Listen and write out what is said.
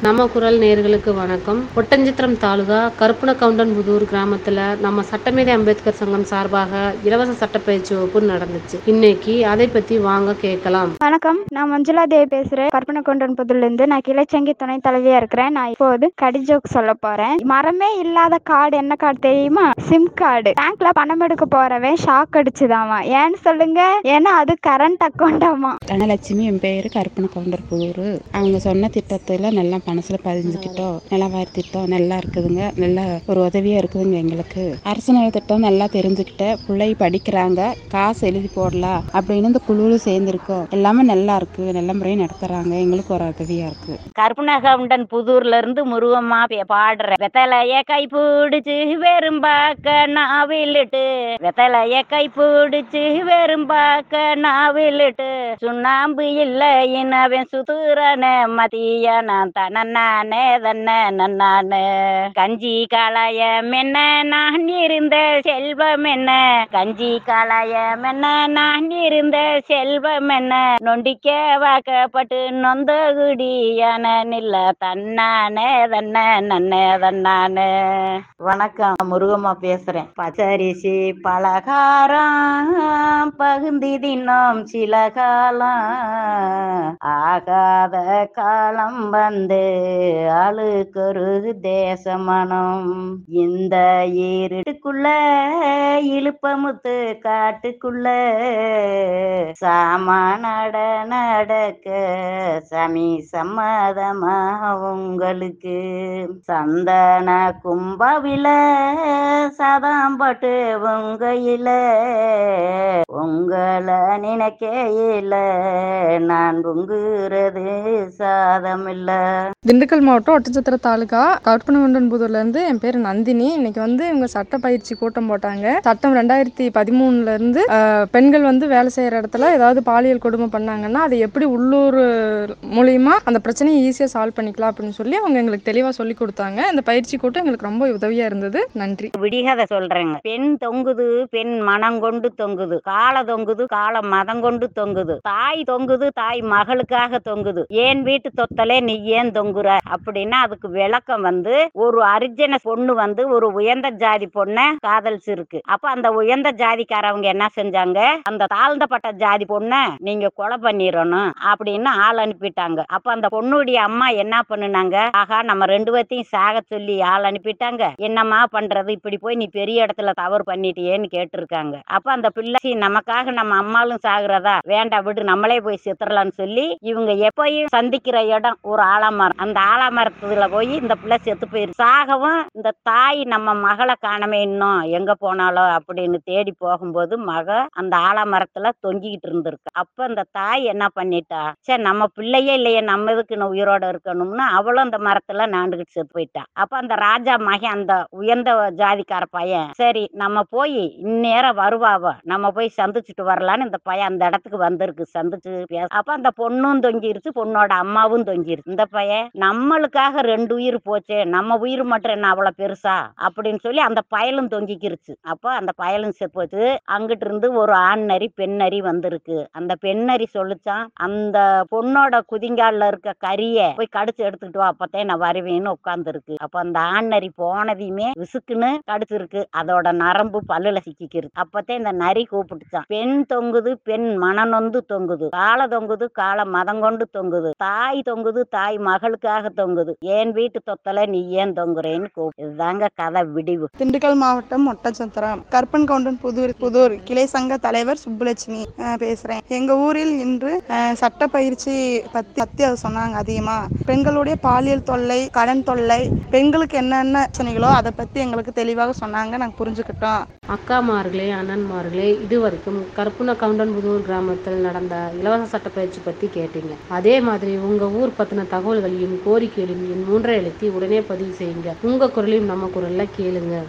நம்ம குரல் நேர்களுக்கு வணக்கம் ஒட்டஞ்சித்திரம் தாலுகா கருப்பணக்கவுண்டன்புதூர் கிராமத்துல நம்ம சட்டமேதை அம்பேத்கர் சங்கம் சார்பாக இலவச சட்டப்பயிற்சி வகுப்பு நடந்துச்சு இன்னைக்கு அதை பத்தி வாங்க கேட்கலாம் வணக்கம் நான் மஞ்சுளா தேவி பேசுறேன் கற்பனை இருந்து நான் கிளைச்சங்கி துணை தலைவியா இருக்கிறேன் நான் இப்போது கடி ஜோக் சொல்ல போறேன் மரமே இல்லாத கார்டு என்ன கார்டு தெரியுமா சிம் கார்டு பேங்க்ல பணம் எடுக்க போறவன் ஷாக் அடிச்சுதாமா ஏன்னு சொல்லுங்க ஏன்னா அது கரண்ட் அக்கௌண்டாமா தனலட்சுமி என் பேர் கருப்பண கவுண்டர் புதூர் அவங்க சொன்ன திட்டத்தில் நல்லா மனசில் பதிஞ்சுக்கிட்டோம் நிலவாரி திட்டம் நல்லா இருக்குதுங்க நல்லா ஒரு உதவியாக இருக்குதுங்க எங்களுக்கு அரசு நல திட்டம் நல்லா தெரிஞ்சுக்கிட்டேன் பிள்ளை படிக்கிறாங்க காசு எழுதி போடலாம் அப்படின்னு இந்த குழுவில் சேர்ந்துருக்கோம் எல்லாமே நல்லா இருக்கு நல்ல முறையாக நடத்துகிறாங்க எங்களுக்கு ஒரு உதவியாக இருக்கு கருப்பணகவுண்டன் புதூர்ல இருந்து முருகம்மா பே- பாடுறேன் வெத்தலைய கை பிடிச்சு வெறும்பாக்க நாவிலிட்டு வெத்தலைய கை பிடிச்சு வெறும்பாக்க நாவிலிட்டு சுண்ணாம்பு இல்ல அவன் சுத்துறன மதியான தனநானே தன்ன நன்னானு கஞ்சி காலாய மென்ன நான் இருந்த செல்வம் என்ன கஞ்சி காலாய மென்ன நான் இருந்த செல்வம் என்ன நொண்டிக்க வாக்கப்பட்டு நொந்த குடியான நில்ல தன்னானே தன்ன நன்னே தன்னானே வணக்கம் முருகம்மா பேசுறேன் பச்சரிசி பலகாரம் பகுந்தி தினம் சில காலம் ஆகாத காலம் வந்து ஆளுக்கொரு தேசமனம் இந்த ஈருட்டுக்குள்ள இழுப்பமுத்து காட்டுக்குள்ள சாமானட நடக்க சாமி சம்மதமா உங்களுக்கு சந்தன கும்பாவில சதாம்பட்டு உங்கையில உங்களை நினைக்கையில நான் பொங்குறது சாதமில்ல திண்டுக்கல் மாவட்டம் ஒட்டச்சத்திர தாலுகா கற்பனகுண்டன்புதூர்ல இருந்து என் பேர் நந்தினி இன்னைக்கு வந்து இவங்க சட்ட பயிற்சி கூட்டம் போட்டாங்க சட்டம் ரெண்டாயிரத்தி பதிமூணுல இருந்து ஆஹ், பெண்கள் வந்து வேலை செய்யற இடத்துல ஏதாவது பாலியல் கொடுமை பண்ணாங்கன்னா அதை எப்படி உள்ளூர் மூலியமா அந்த பிரச்சனையை ஈஸியா சால்வ் பண்ணிக்கலாம் அப்படின்னு சொல்லி அவங்க எங்களுக்கு தெளிவா சொல்லி கொடுத்தாங்க இந்த பயிற்சி கூட்டம் எங்களுக்கு ரொம்ப உதவியா இருந்தது நன்றி விடிகதை சொல்றேங்க பெண் தொங்குது பெண் மனம் கொண்டு தொங்குது கால தொங்குது கால மதம் கொண்டு தொங்குது தாய் தொங்குது தாய் மகளுக்காக தொங்குது ஏன் வீட்டு தொத்தலே நீ ஏன் தொங்குற அப்படின்னா அதுக்கு விளக்கம் வந்து ஒரு அரிஜன பொண்ணு வந்து ஒரு உயர்ந்த ஜாதி பொண்ணை காதலிச்சிருக்கு அப்ப அந்த உயர்ந்த ஜாதிக்காரவங்க என்ன செஞ்சாங்க அந்த தாழ்ந்தப்பட்ட ஜாதி பொண்ணை நீங்க கொலை பண்ணிடணும் அப்படின்னு ஆள் அனுப்பிட்டாங்க அப்ப அந்த பொண்ணுடைய அம்மா என்ன பண்ணுனாங்க ஆகா நம்ம ரெண்டு பேர்த்தையும் சாக சொல்லி ஆள் அனுப்பிட்டாங்க என்னம்மா பண்றது இப்படி போய் நீ பெரிய இடத்துல தவறு பண்ணிட்டியேன்னு கேட்டிருக்காங்க அப்ப அந்த பிள்ளை "சீ, நமக்காக நம்ம அம்மாளும் சாகுறதா வேண்டாம் விடு நம்மளே போய் செத்துறலாம்னு சொல்லி இவங்க எப்பயும் சந்திக்கிற இடம் ஒரு ஆலமரம் அந்த ஆலமரத்துல போய் இந்த பிள்ளை செத்து போயிரு சாகவும் இந்த தாய் நம்ம மகளை காணமே இன்னும் எங்க போனாலோ அப்படின்னு தேடி போகும்போது மக அந்த ஆலமரத்துல தொங்கிக்கிட்டு இருந்திருக்கு அப்ப அந்த தாய் என்ன பண்ணிட்டா சரி நம்ம பிள்ளையே இல்லையே நம்ம எதுக்கு இன்னும் உயிரோட இருக்கணும்னு அவளும் அந்த மரத்துல நாண்டுகிட்டு செத்து போயிட்டா அப்ப அந்த ராஜா மகன் அந்த உயர்ந்த ஜாதிக்கார பையன் சரி நம்ம போய் இந்நேரம் வருவாவ நம்ம போய் சந்திச்சுட்டு வரலான்னு இந்த பையன் அந்த இடத்துக்கு வந்திருக்கு சந்திச்சு பேச அப்ப அந்த பொண்ணும் தொங்கிருச்சு பொண்ணோட அம்மாவும் தொங்கிருச்சு இந்த பையன் நம்மளுக்காக ரெண்டு உயிர் போச்சே நம்ம உயிர் மட்டும் என்ன அவ்வளவு பெருசா அப்படின்னு சொல்லி அந்த பயலும் தொங்கிக்கிருச்சு அப்ப அந்த பயலும் செத்து போச்சு அங்கிட்டு இருந்து ஒரு ஆண் நரி பெண் நரி வந்திருக்கு அந்த பெண் நரி சொல்லுச்சான் அந்த பொண்ணோட குதிங்கால்ல இருக்க கரிய போய் கடிச்சு எடுத்துக்கிட்டு வா அப்பத்தே நான் வருவேன்னு உட்கார்ந்துருக்கு அப்ப அந்த ஆண் நரி போனதையுமே விசுக்குன்னு கடிச்சிருக்கு அதோட நரம்பு பல்லுல சிக்கிக்கிருக்கு அப்பத்தே இந்த நரி கூப்பிட்டுச்சான் பெண் தொங்குது பெண் மனநொந்து தொங்குது கால தொங்குது கால மதம் கொண்டு தொங்குது தாய் தொங்குது தாய் மகளுக்காக தொங்குது ஏன் வீட்டு தொத்தல நீ ஏன் தொங்குறேன்னு கூப்பிடு இதுதாங்க கதை விடிவு திண்டுக்கல் மாவட்டம் ஒட்டச்சத்திரம் கற்பன் கவுண்டன் புதூர் புதூர் கிளை சங்க தலைவர் சுப்புலட்சுமி அஹ், பேசுறேன் எங்க ஊரில் இன்று அஹ், சட்ட பயிற்சி பத்தி பத்தி அது சொன்னாங்க அதிகமா பெண்களுடைய பாலியல் தொல்லை கடன் தொல்லை பெண்களுக்கு என்னென்ன பிரச்சனைகளோ அதை பத்தி எங்களுக்கு தெளிவாக சொன்னாங்க நாங்க புரிஞ்சுக்கிட்டோம் அக்காமார்களே அண்ணன்மார்களே இதுவரைக்கும் கருப்புன கவுண்டன்புதூர் கிராமத்தில் நடந்த இலவச சட்டப்பயிற்சி பத்தி கேட்டீங்க அதே மாதிரி உங்க ஊர் பத்தின தகவல்களையும் கோரிக்கைகளையும் என் மூன்றை எழுத்தி உடனே பதிவு செய்யுங்க உங்க குரலையும் நம்ம குரல்ல கேளுங்க